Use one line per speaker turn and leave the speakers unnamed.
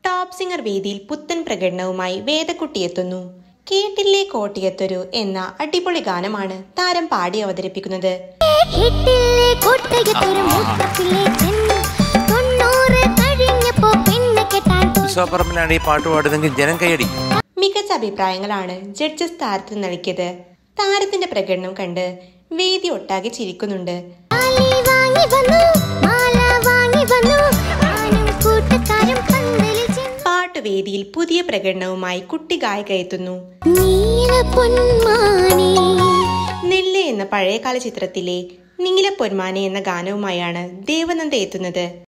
Top singer വേദിയിൽ പുത്തൻ പ്രകടനവുമായി വേദക്കുട്ടി എത്തുന്നു കേട്ടില്ലേ കോട്ടിയത്തൊരു എന്ന അടിപൊളി ഗാനമാണ് താരം പാടി അവതരിപ്പിക്കുന്നത്
കേട്ടില്ലേ കോട്ടയത്തൊരു മൂത്തപ്പിള്ളെ ചെന്ന് തൊണ്ണൂറ് കഴിഞ്ഞപ്പോ പെണ്ണ് കെട്ടാൻ പോയി.
ഉത്സവപ്പറമ്പിലാണ് ഈ പാട്ട് പാടുന്നതെങ്കിൽ ജനം കൈയടി
മികച്ച അഭിപ്രായങ്ങളാണ് ജഡ്ജസ് താരത്തിന് നൽകിയത് താരത്തിന്റെ പ്രകടനം കണ്ട് വേദി ഒട്ടാകെ ചിരിക്കുന്നുണ്ട്
താലി വാങ്ങി വന്നു മാല വാങ്ങി വന്നു ഞാനും കൂട്ടുകാരും പന്തലിൽ ചെന്നു
പാട്ടുവേദിയിൽ പുതിയ പ്രകടനവുമായി കുട്ടി ഗായിക എത്തുന്നു
നീല പൊന്മാനേ
നെല്ല് എന്ന പഴയകാല ചിത്രത്തിലെ നീല പൊന്മാനെ എന്ന ഗാനവുമായാണ് ദേവനന്ദ എത്തുന്നത്